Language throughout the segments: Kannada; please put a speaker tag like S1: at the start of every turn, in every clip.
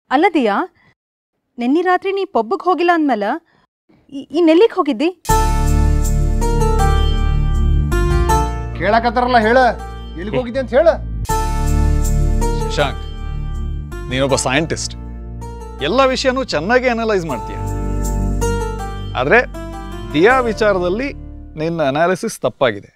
S1: ಅಲ್ಲ ದಿಯಾ ನೆನ್ನೆ ರಾತ್ರಿ ನೀ ಪಬ್ಬಿಗೆ ಹೋಗಿಲ್ಲ ಅಂದ್ಮೇಲೆ ಇನ್ನೆಲ್ಲಿಗೆ ಹೋಗಿದ್ದಿ
S2: ಕೇಳಕತ್ತಾರಲ್ಲ ಹೇಳ ಎಲ್ಲಿಗೆ ಹೋಗಿದ್ದೆ ಅಂತ ಹೇಳ
S3: ಶಶಾಂಕ್ ನೀನೊಬ್ಬ ಸೈಂಟಿಸ್ಟ್ ಎಲ್ಲ ವಿಷಯನೂ ಚೆನ್ನಾಗಿ ಅನಲೈಸ್ ಮಾಡ್ತೀಯ ಆದರೆ ದಿಯಾ ವಿಚಾರದಲ್ಲಿ ನಿನ್ನ ಅನಾಲಿಸಿಸ್ ತಪ್ಪಾಗಿದೆ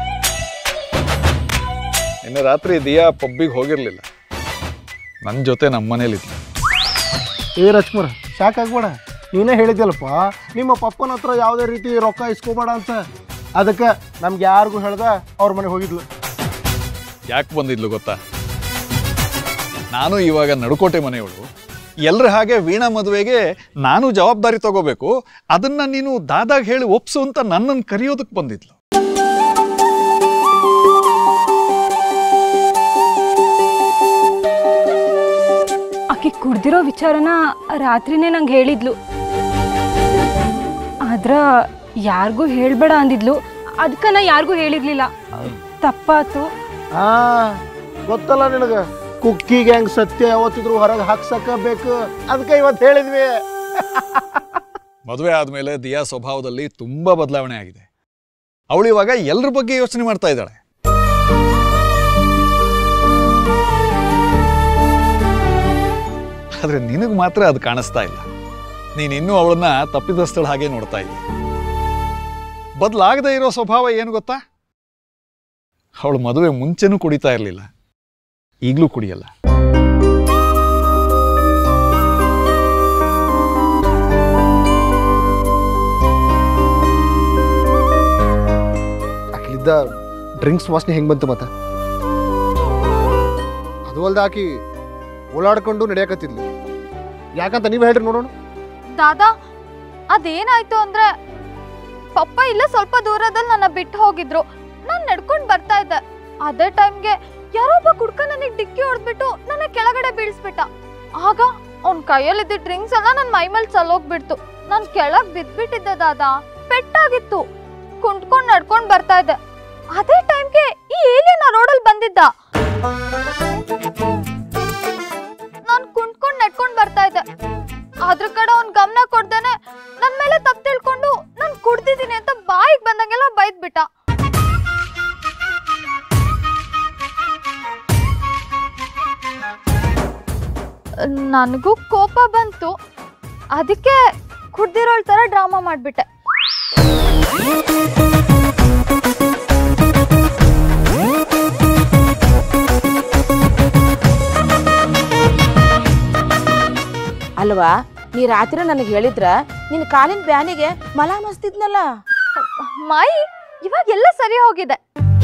S3: ನಿನ್ನೆ ರಾತ್ರಿ ದಿಯಾ ಪಬ್ಬಿಗೆ ಹೋಗಿರಲಿಲ್ಲ ನನ್ನ ಜೊತೆ ನಮ್ಮ ಮನೇಲಿದ್ಲು
S2: ಏ ರಾಜ್ಕುಮಾರ್ ಶಾಕ್ ಆಗ್ಬೇಡ ನೀನೇ ಹೇಳಿದ್ಯಲ್ಲಪ್ಪ ನಿಮ್ಮ ಪಪ್ಪನ ಹತ್ರ ಯಾವುದೇ ರೀತಿ ರೊಕ್ಕ ಇಸ್ಕೋಬೇಡ ಅಂತ ಅದಕ್ಕೆ ನಮ್ಗೆ ಯಾರಿಗೂ ಹೇಳ್ದ ಅವ್ರ ಮನೆಗೆ ಹೋಗಿದ್ಲು
S3: ಯಾಕೆ ಬಂದಿದ್ಲು ಗೊತ್ತಾ ನಾನು ಇವಾಗ ನಡುಕೋಟೆ ಮನೆಯವಳು ಎಲ್ಲರ ಹಾಗೆ ವೀಣಾ ಮದುವೆಗೆ ನಾನು ಜವಾಬ್ದಾರಿ ತಗೋಬೇಕು ಅದನ್ನ ನೀನು ದಾದಾಗ ಹೇಳಿ ಒಪ್ಸು ಅಂತ ನನ್ನನ್ನು ಕರೆಯೋದಕ್ಕೆ ಬಂದಿದ್ಲು
S1: ಆಕೆ ಕುಡ್ದಿರೋ ವಿಚಾರನ ರಾತ್ರಿನೇ ನಂಗೆ ಹೇಳಿದ್ಲು ಆದ್ರ ಯಾರಿಗೂ ಹೇಳ್ಬೇಡ ಅಂದಿದ್ಲು ಅದಕ್ಕೆ ನಾ ಯಾರಿಗೂ ಹೇಳಿರ್ಲಿಲ್ಲ ತಪ್ಪಾತು
S2: ಹಾ ಗೊತ್ತಲ್ಲ ನಿನಗೆ ಕುಕ್ಕಿ ಗ್ಯಾಂಗ್ ಸತ್ಯ ಯಾವತ್ತಿದ್ರು ಹೊರಗೆ ಹಾಕ್ಸಕ ಬೇಕು ಅದಕ್ಕೆ ಇವತ್ತು ಹೇಳಿದ್ವಿ
S3: ಮದುವೆ ಆದಮೇಲೆ ದಿಯಾ ಸ್ವಭಾವದಲ್ಲಿ ತುಂಬಾ ಬದಲಾವಣೆ ಆಗಿದೆ ಅವಳು ಇವಾಗ ಎಲ್ಲರ ಬಗ್ಗೆ ಯೋಚನೆ ಮಾಡ್ತಾ ಇದ್ದಾಳೆ ಆದ್ರೆ ನಿನಗೆ ಮಾತ್ರ ಅದು ಕಾಣಿಸ್ತಾ ಇಲ್ಲ ನೀನು ಇನ್ನೂ ಅವಳನ್ನ ತಪ್ಪಿದಸ್ಥಳ ಹಾಗೆ ನೋಡ್ತಾ ಇದ್ದಿ ಬದಲಾಗದೇ ಇರೋ ಸ್ವಭಾವ ಏನು ಗೊತ್ತಾ ಅವಳು ಮದುವೆ ಮುಂಚೆನೂ ಕುಡಿತಾ ಇರಲಿಲ್ಲ ಈಗಲೂ ಕುಡಿಯಲ್ಲ
S2: ಆಕಿಲಿದ್ದ ಡ್ರಿಂಕ್ಸ್ ವಾಸನೆ ಹೆಂಗೆ ಬಂತು ಮತ್ತೆ ಅದು ಅಲ್ದ ಆಕಿ ಓಲಾಡ್ಕೊಂಡು ನಡೆಯಕತ್ತಿದ್ಲು ಯಾಕಂತ ನೀವು ಹೇಳ್ರಿ ನೋಡೋಣ
S4: ದಾದಾ ಅದೇನಾಯ್ತು ಅಂದ್ರೆ ಪಪ್ಪ ಇಲ್ಲ ಸ್ವಲ್ಪ ದೂರದಲ್ಲಿ ನನ್ನ ಬಿಟ್ಟು ಹೋಗಿದ್ರು ನಾನ್ ನಡ್ಕೊಂಡ್ ಬರ್ತಾ ಇದ್ದೆ ಅದೇ ಟೈಮ್ಗೆ ಯಾರೋ ಒಬ್ಬ ಕುಡ್ಕ ನನಗೆ ಡಿಕ್ಕಿ ಹೊಡೆದ್ಬಿಟ್ಟು ನನ್ನ ಕೆಳಗಡೆ ಬೀಳ್ಸ್ಬಿಟ್ಟ ಆಗ ಅವ್ನ ಕೈಯಲ್ಲಿದ್ದ ಡ್ರಿಂಕ್ಸ್ ಎಲ್ಲ ನನ್ನ ಮೈ ಮೇಲೆ ಚಲೋಗ್ಬಿಡ್ತು ನಾನ್ ಕೆಳಗ್ ಬಿದ್ಬಿಟ್ಟಿದ್ದೆ ದಾದಾ ಪೆಟ್ಟಾಗಿತ್ತು ಕುಂಟ್ಕೊಂಡ್ ನಡ್ಕೊಂಡ್ ಬರ್ತಾ ಇದ್ದೆ ಅದೇ ಟೈಮ್ಗೆ ಈ ಏಲಿಯನ್ ರೋಡಲ್ಲಿ ಬಂದಿದ್ದ ನಾನ್ ಕುಂಟ್ಕೊಂಡ್ ನಡ್ಕೊಂಡ್ ಬರ್ತಾ ಇದ್ದೆ ಅದ್ರ ಕಡೆ ಅವ್ನ್ ಗಮನ ಕೊಡ್ದೇನೆ ನನ್ ಮೇಲೆ ತಪ್ಪು ತಿಳ್ಕೊಂಡು ನಾನ್ ಕುಡ್ದಿದ್ದೀನಿ ಅಂತ ಬಾಯಿಗೆ ಬಂದಂಗೆಲ್ಲ ಬೈದ್ಬಿಟ್ಟ ನನಗೂ ಕೋಪ ಬಂತು ಅದಕ್ಕೆ ಕುಡ್ದಿರೋಳ್ ತರ ಡ್ರಾಮಾ ಮಾಡ್ಬಿಟ್ಟೆ
S5: ಅಲ್ವಾ ನೀ ರಾತ್ರಿ ನನಗೆ ಹೇಳಿದ್ರ ನಿನ್ನ ಕಾಲಿನ ಬ್ಯಾನಿಗೆ ಮಲ ಮಸ್ತಿದ್ನಲ್ಲ
S4: ಮೈ ಇವಾಗ ಎಲ್ಲ ಸರಿ ಹೋಗಿದೆ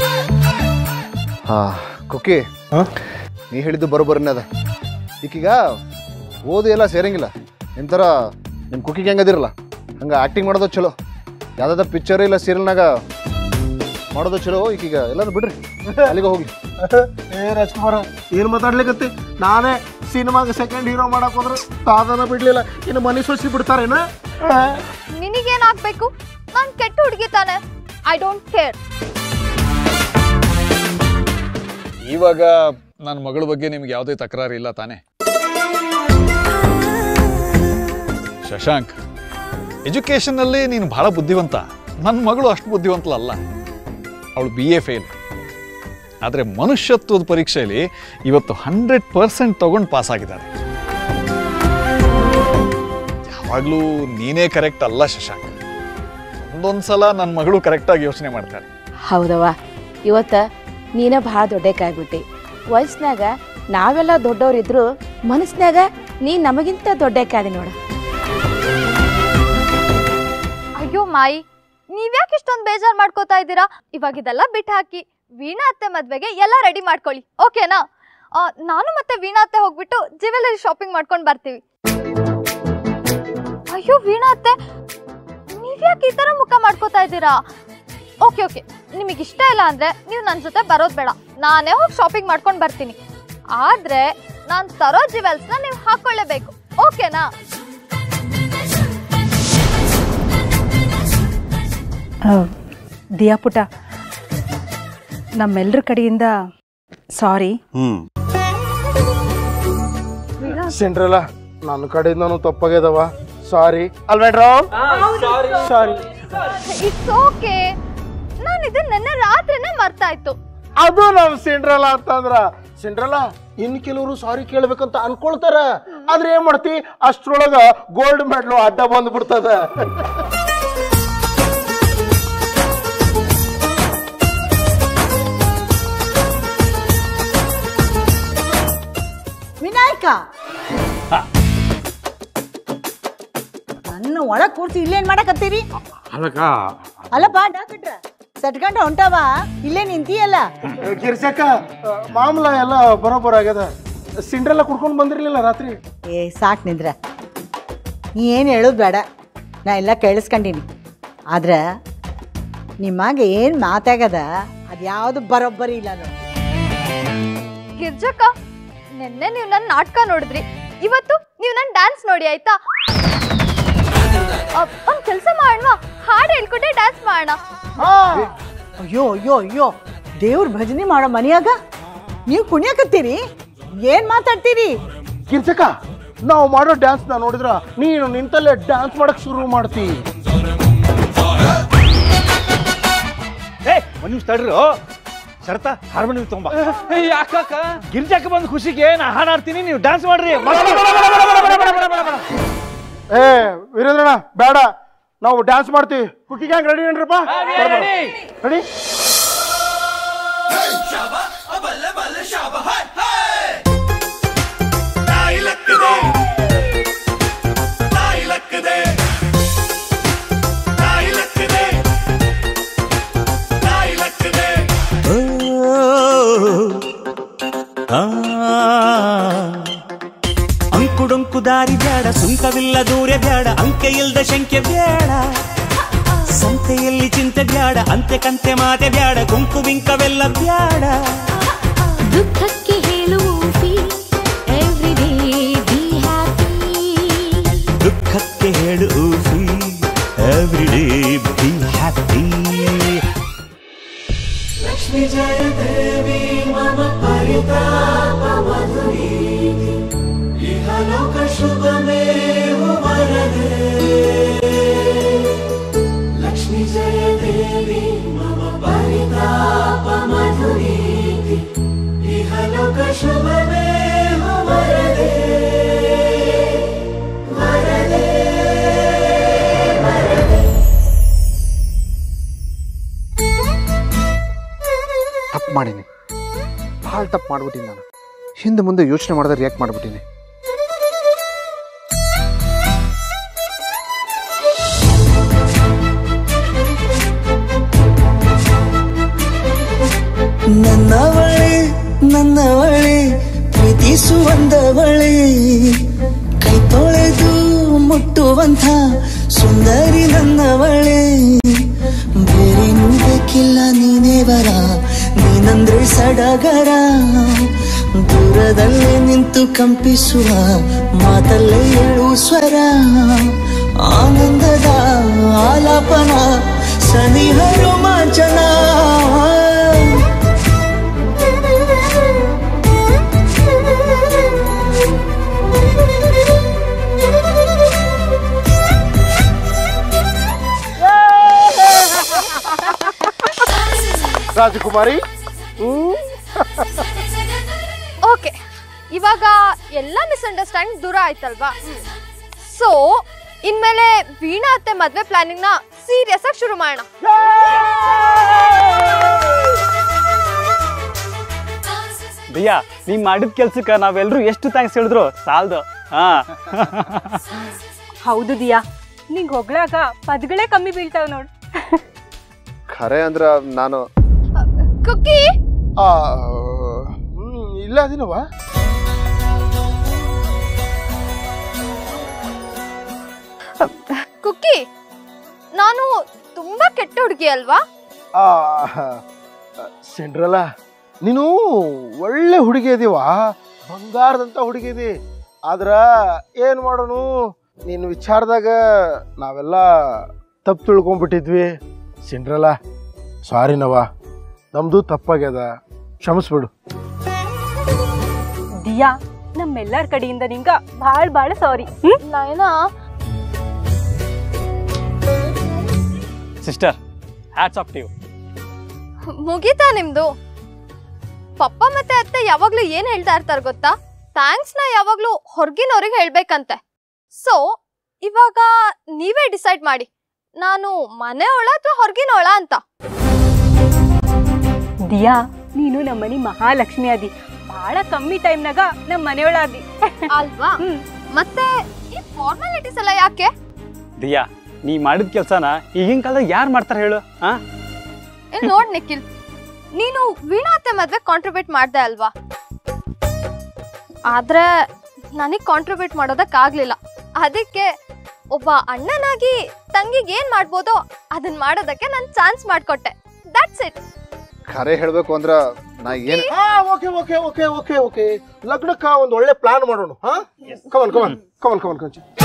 S2: ಹಾ ಕುಕ್ಕಿ ನೀ ಹೇಳಿದ್ದು ಬರೋಬ್ಬರನೇ ಅದ ಈಕೀಗ ಓದು ಎಲ್ಲ ಸೇರಂಗಿಲ್ಲ ನಿಮ್ ಥರ ನಿಮ್ಮ ಕುಕ್ಕಿಗೆ ಹೆಂಗದಿರಲ್ಲ ಹಂಗೆ ಆ್ಯಕ್ಟಿಂಗ್ ಮಾಡೋದು ಚಲೋ ಯಾವ್ದಾದ ಪಿಕ್ಚರ್ ಇಲ್ಲ ಸೀರಿಯಲ್ನಾಗ ಮಾಡೋದು ಚಲೋ ಈಗೀಗ ಎಲ್ಲಾನು ಬಿಡ್ರಿ ಅಲ್ಲಿಗೆ ಹೋಗಿ ಏ ರಾಜ್ಕುಮಾರ ಏನು ಮಾತಾಡ್ಲಿಕತ್ತಿ ನಾನೇ ಸಿನಿಮಾಗೆ ಸೆಕೆಂಡ್ ಹೀರೋ ಮಾಡಕ್ ಹೋದ್ರೆ ಸಾಧನ ಬಿಡ್ಲಿಲ್ಲ ಇನ್ನು ಮನೆ ಸೊಸಿ ಬಿಡ್ತಾರೇನ
S4: ನಿನಗೇನಾಗ್ಬೇಕು ನಾನ್ ಕೆಟ್ಟ ಹುಡುಗಿ ತಾನೆ ಐ ಡೋಂಟ್ ಕೇರ್
S3: ಇವಾಗ ನನ್ನ ಮಗಳ ಬಗ್ಗೆ ನಿಮ್ಗೆ ಯಾವುದೇ ತಕರಾರು ಇಲ್ಲ ತಾನೇ ಶಶಾಂಕ್ ಎಜುಕೇಷನ್ನಲ್ಲಿ ನೀನು ಬಹಳ ಬುದ್ಧಿವಂತ ನನ್ನ ಮಗಳು ಅಷ್ಟು ಬುದ್ಧಿವಂತಲಲ್ಲ ಅವಳು ಬಿ ಎ ಫೇಲ್ ಆದರೆ ಮನುಷ್ಯತ್ವದ ಪರೀಕ್ಷೆಯಲ್ಲಿ ಇವತ್ತು ಹಂಡ್ರೆಡ್ ಪರ್ಸೆಂಟ್ ತಗೊಂಡು ಪಾಸ್ ಆಗಿದ್ದಾಳೆ ಯಾವಾಗಲೂ ನೀನೇ ಕರೆಕ್ಟ್ ಅಲ್ಲ ಶಶಾಂಕ್ ಒಂದೊಂದು ಸಲ ನನ್ನ ಮಗಳು ಕರೆಕ್ಟಾಗಿ ಯೋಚನೆ ಮಾಡ್ತಾಳೆ
S5: ಹೌದವ್ವ ಇವತ್ತ ನೀನ ಭಾಳ ದೊಡ್ಡಕ್ಕಾಗ್ಬಿಟ್ಟಿ ವಯಸ್ಸಿನಾಗ ನಾವೆಲ್ಲ ದೊಡ್ಡವ್ರಿದ್ರು ಮನಸ್ಸಿನಾಗ ನೀ ನಮಗಿಂತ ದೊಡ್ಡಕ್ಕಾದಿ ನೋಡ
S4: ಅಯ್ಯೋ ಮಾಯಿ ನೀವ್ಯಾಕೆ ಇಷ್ಟೊಂದು ಬೇಜಾರ್ ಮಾಡ್ಕೋತಾ ಇದ್ದೀರಾ ಇವಾಗ ಇದೆಲ್ಲ ಬಿಟ್ಟು ಹಾಕಿ ವೀಣಾ ಅತ್ತೆ ಮದ್ವೆಗೆ ಎಲ್ಲ ರೆಡಿ ಮಾಡ್ಕೊಳ್ಳಿ ಓಕೆನಾ ಆ, ನಾನು ಮತ್ತೆ ವೀಣಾ ಅತ್ತೆ ಹೋಗ್ಬಿಟ್ಟು ಜ್ಯುವೆಲರಿ ಶಾಪಿಂಗ್ ಮಾಡ್ಕೊಂಡು ಬರ್ತೀವಿ ಅಯ್ಯೋ ವೀಣಾ ಅತ್ತೆ ನೀವ್ಯಾಕೆ ಈ ತರ ಮುಖ ಮಾಡ್ಕೋತಾ ಇದ್ದೀರಾ ಓಕೆ ಓಕೆ ನಿಮಗೆ ಇಷ್ಟ ಇಲ್ಲ ಅಂದ್ರೆ ನೀವು ನನ್ನ ಜೊತೆ ಬರೋದು ಬೇಡ ನಾನೇ ಹೋಗಿ ಶಾಪಿಂಗ್ ಮಾಡ್ಕೊಂಡು ಬರ್ತೀನಿ ಆದ್ರೆ ನಾನು ತರೋ ಜ್ಯುವೆಲ್ಸ್ನ ನೀವು ಹಾಕೊಳ್ಳೇಬೇಕು ಓಕೆನಾ
S1: ದಿಯಾ ಪುಟ ನಮ್ಮೆಲ್ಲರ ಕಡೆಯಿಂದ ಸಾರಿ
S2: ಹ್ಮ್
S4: ವೀಣಾ
S6: ಸೆಂಟ್ರಲ್ಲ ನನ್ನ ಕಡೆಯಿಂದನೂ ತಪ್ಪಾಗ್ಯದವ ಸಾರಿ ಅಲ್ವೇಡ್ರೋ ಸಾರಿ
S4: ಇಟ್ಸ್ ಓಕೆ ನಾನು ಇದನ್ನ ನೆನ್ನೆ ರಾತ್ರಿನೇ ಮರ್ತಾಯ್ತು
S6: ಅದು ನಮ್ ಸಿಂಡ್ರಲ್ಲ ಅಂತಂದ್ರ ಸಿಂಡ್ರಲ್ಲ ಇನ್ ಕೆಲವರು ಸಾರಿ ಕೇಳ್ಬೇಕಂತ ಅನ್ಕೊಳ್ತಾರ ಆದ್ರೆ ಏನ್ ಮಾಡ್ತಿ ಅಷ್ಟ್ರೊಳಗ ಗೋಲ್ಡ್ ಮೆಡ್ಲು ಅಡ್ಡ ಬಂದ್ಬಿಡ್ತದ
S7: ವಿನಾಯಕ ನನ್ನ ಒಳಗ್ ಕೂರ್ಸಿ ಇಲ್ಲೇನ್ ಮಾಡಕತ್ತೀರಿ
S6: ಅಲ್ಲಕ್ಕ
S7: ಅಲ್ಲಪ್ಪ ಡಾಕ್ಟ್ರ ಸಟ್ಕೊಂಡ ಹೊಂಟಾವ ಇಲ್ಲೇ ನಿಂತಿಯಲ್ಲ
S6: ಗಿರ್ಸಕ್ಕ ಮಾಮೂಲ ಎಲ್ಲ ಬರೋಬ್ಬರ ಆಗ್ಯದ ಸಿಂಡ್ರೆಲ್ಲ ಕುಡ್ಕೊಂಡ್ ಬಂದಿರ್ಲಿಲ್ಲ ರಾತ್ರಿ
S7: ಏ ಸಾಕ್ ನಿಂದ್ರ ನೀ ಏನು ಹೇಳೋದು ಬೇಡ ನಾ ಎಲ್ಲ ಕೇಳಿಸ್ಕೊಂಡೀನಿ ಆದ್ರೆ ನಿಮ್ಮಾಗ ಏನು ಮಾತಾಗದ ಅದು ಯಾವುದು ಬರೋಬ್ಬರಿ ಇಲ್ಲ ನೋಡಿ
S4: ಗಿರ್ಜಕ್ಕ ನಿನ್ನೆ ನೀವು ನನ್ನ ನಾಟಕ ನೋಡಿದ್ರಿ ಇವತ್ತು ನೀವು ನನ್ನ ಡ್ಯಾನ್ಸ್ ನೋಡಿ ಆಯ್ತಾ ಅ, ಒಂದ್ ಕೆಲಸ ಮಾಡೋಣ ಹಾಡು ಹೇಳ್ಕೊಟ್ಟೆ ಡ್ಯಾನ್ಸ್ ಮಾಡೋಣ
S7: ಅಯ್ಯೋ ಅಯ್ಯೋ ಅಯ್ಯೋ ದೇವ್ರ ಭಜನೆ ಮಾಡೋ ಮನೆಯಾಗ ನೀವು ಕುಣಿಯಕತ್ತೀರಿ ಏನು ಮಾತಾಡ್ತೀರಿ
S6: ಗಿರ್ಸಕ್ಕ ನಾವು ಮಾಡೋ ಡ್ಯಾನ್ಸ್ ನ ನೋಡಿದ್ರ ನೀನು ನಿಂತಲ್ಲೇ ಡ್ಯಾನ್ಸ್ ಮಾಡಕ್ ಶುರು ಮಾಡ್ತಿ
S8: ಏ ಒಂದ್ ನಿಮಿಷ ತಡ್ರು ಶರತ ಹಾರ್ಮೋನಿಯಂ ತೊಂಬ ಯಾಕ ಗಿರ್ಜಾಕ ಬಂದ್ ಖುಷಿಗೆ ನಾ ಹಾಡ್ ಆಡ್ತೀನಿ ನೀವು ಡ್ಯಾನ್ಸ್ ಮಾಡ್ರಿ
S6: ಏ ವೀರೇಂದ್ರಣ್ಣ ಬೇಡ ನಾವು ಡ್ಯಾನ್ಸ್ ಮಾಡ್ತೀವಿ ಕುಕ್ಕಿ ಗ್ಯಾಂಗ್ ರೆಡಿ ಏನ್ರಪ್ಪ ರೆಡಿ
S9: ಅಂಕುಡೊಂಕು ದಾರಿ ಬೇಡ ಸುಂಕವಿಲ್ಲ ದೂರ ಬೇಡ ಅಂಕೆ ಇಲ್ದ ಶಂಕೆ ಬೇಡ ಸಂತೆಯಲ್ಲಿ ಚಿಂತೆ ಬ್ಯಾಡ ಅಂತೆ ಕಂತೆ ಮಾತೆ ಬ್ಯಾಡ ಕುಂಕು ಬಿಂಕವೆಲ್ಲ ಬ್ಯಾಡ
S10: ದುಃಖಕ್ಕೆ ಹೇಳುವ ಎವ್ರಿ ಡೇ ಬಿ ಹ್ಯಾಪಿ
S9: ದುಃಖಕ್ಕೆ ಹೇಳು every day be happy Lakshmi ಜಯ ದೇವಿ ಮಮ ಪರಿತಾಪ ಮಧುರಿ ಇಹಲೋಕ ಶುಭಮೇವ ವರದೆ ಲಕ್ಷ್ಮೀ ಜಯ ದೇವಿ ಮಮ ಪರಿತಾಪ ಮಧುರಿ ಇಹಲೋಕ ಶುಭಮೇವ ವರದೆ ವರದೆ
S2: ತಪ್ಪು ಮಾಡೀನಿ ಭಾಳ ತಪ್ಪು ಮಾಡ್ಬಿಟ್ಟಿನಿ ನಾನು ಹಿಂದೆ ಮುಂದೆ ಯೋಚನೆ ಮಾಡಿದ್ರೆ ರಿಯಾಕ್ಟ್ ಮಾಡ್ಬಿಟ್ಟಿನಿ
S9: ನನ್ನವಳೆ ನನ್ನವಳೆ ಪ್ರೀತಿಸುವಂದವಳೆ ಕೈ ತೊಳೆದು ಮುಟ್ಟುವಂಥ ಸುಂದರಿ ನನ್ನವಳೆ ಬೇರೆ ಬೇಕಿಲ್ಲ ನೀನೇ ಬರ ನೀನಂದ್ರೆ ಸಡಗರ ದೂರದಲ್ಲೇ ನಿಂತು ಕಂಪಿಸುವ ಮಾತಲ್ಲೇ ಏಳು ಸ್ವರ ಆನಂದದ ಆಲಾಪನ ಸನಿಹ ರೋಮಾಂಚನ
S6: ರಾಜಕುಮಾರಿ ಹ್ಮ್
S4: ಓಕೆ ಇವಾಗ ಎಲ್ಲ ಮಿಸ್ಅಂಡರ್ಸ್ಟ್ಯಾಂಡಿಂಗ್ ದೂರ ಆಯ್ತಲ್ವಾ ಸೊ ಇನ್ಮೇಲೆ ವೀಣಾ ಅತ್ತೆ ಮದ್ವೆ ಪ್ಲಾನಿಂಗ್ ನ ಸೀರಿಯಸ್ ಆಗಿ ಶುರು ಮಾಡೋಣ
S8: ದಿಯಾ ನೀ ಮಾಡಿದ ಕೆಲ್ಸಕ್ಕೆ ನಾವೆಲ್ಲರೂ ಎಷ್ಟು ಥ್ಯಾಂಕ್ಸ್ ಹೇಳಿದ್ರು ಸಾಲ್ದು ಹಾ
S1: ಹೌದು ದಿಯಾ ನಿಂಗೆ ಹೊಗಳಾಗ ಪದಗಳೇ ಕಮ್ಮಿ ಬೀಳ್ತಾವ ನೋಡು
S2: ಖರೆ ಅಂದ್ರ ನಾನು
S4: ಕುಕ್ಕಿ
S6: ಆ, ಹ್ಮ್, ಇಲ್ಲ ಅದಿನವ
S4: ಕುಕ್ಕಿ ನಾನು ತುಂಬಾ ಕೆಟ್ಟ ಹುಡುಗಿ ಅಲ್ವಾ
S6: ಆ ಸಿಂಡ್ರಲ್ಲ ನೀನು ಒಳ್ಳೆ ಹುಡುಗಿ ಇದೀವ ಬಂಗಾರದಂತ ಹುಡುಗಿ ಇದಿ ಆದ್ರ ಏನ್ ಮಾಡೋನು ನಿನ್ನ ವಿಚಾರದಾಗ ನಾವೆಲ್ಲ ತಪ್ಪು ತಿಳ್ಕೊಂಡ್ಬಿಟ್ಟಿದ್ವಿ ಸಿಂಡ್ರಲ್ಲ ಸಾರಿನವ ನಮ್ದು ತಪ್ಪಾಗ್ಯದ ಕ್ಷಮಿಸ್ಬಿಡು
S1: ದಿಯಾ ನಮ್ಮೆಲ್ಲರ ಕಡೆಯಿಂದ ನಿಂಗ ಭಾಳ ಭಾಳ ಸಾರಿ ಹ್ಮ್
S4: Nayana
S8: sister hats off to
S4: ಮುಗೀತಾ ನಿಮ್ದು ಪಪ್ಪ ಮತ್ತೆ ಅತ್ತೆ ಯಾವಾಗ್ಲೂ ಏನ್ ಹೇಳ್ತಾ ಇರ್ತಾರ ಗೊತ್ತಾ ಥ್ಯಾಂಕ್ಸ್ ನ ಯಾವಾಗ್ಲೂ ಹೊರಗಿನವ್ರಿಗೆ ಹೇಳ್ಬೇಕಂತೆ ಸೊ ಇವಾಗ ನೀವೇ ಡಿಸೈಡ್ ಮಾಡಿ ನಾನು ಮನೆ ಒಳ ಅಥವಾ ಹೊರಗಿನೊಳ ಅಂತ
S1: ದಿಯಾ ನೀನು ನಮ್ಮನಿ ಮಹಾಲಕ್ಷ್ಮಿ ಅದಿ ಭಾಳ ಕಮ್ಮಿ ಟೈಮ್ನಾಗ ನಮ್ಮ ಮನೆಯೊಳ ಅದಿ
S4: ಅಲ್ವಾ ಮತ್ತೆ ಈ ಫಾರ್ಮಾಲಿಟೀಸ್ ಎಲ್ಲ ಯಾಕೆ
S8: ದಿಯಾ ನೀ ಮಾಡಿದ ಕೆಲಸನ ಈಗಿನ ಕಾಲದಾಗ ಯಾರು ಮಾಡ್ತಾರೆ ಹೇಳು ಆ
S4: ಏ ನೋಡ್ ನಿಖಿಲ್ ನೀನು ವೀಣಾ ಅತ್ತೆ ಮದ್ವೆ ಕಾಂಟ್ರಿಬ್ಯೂಟ್ ಮಾಡ್ದೆ ಅಲ್ವಾ ಆದ್ರೆ ನನಗ್ ಕಾಂಟ್ರಿಬ್ಯೂಟ್ ಮಾಡೋದಕ್ಕಾಗ್ಲಿಲ್ಲ ಅದಕ್ಕೆ ಒಬ್ಬ ಅಣ್ಣನಾಗಿ ತಂಗಿಗೆ ಏನ್ ಮಾಡ್ಬೋದೋ ಅದನ್ನ ಮಾಡೋದಕ್ಕೆ ನಾನು ಚಾನ್ಸ್ ಮಾಡ್ಕೊಟ್ಟೆ ದಟ್ಸ್ ಇಟ್
S2: ಖರೆ ಹೇಳಬೇಕು ಅಂದ್ರೆ ನಾ ಏನು
S6: ಹಾ okay okay okay okay okay ಲಗ್ನಕ್ಕ ಒಂದು ಒಳ್ಳೆ ಪ್ಲಾನ್ ಮಾಡೋಣ ಹಾ come on come on come on come on come on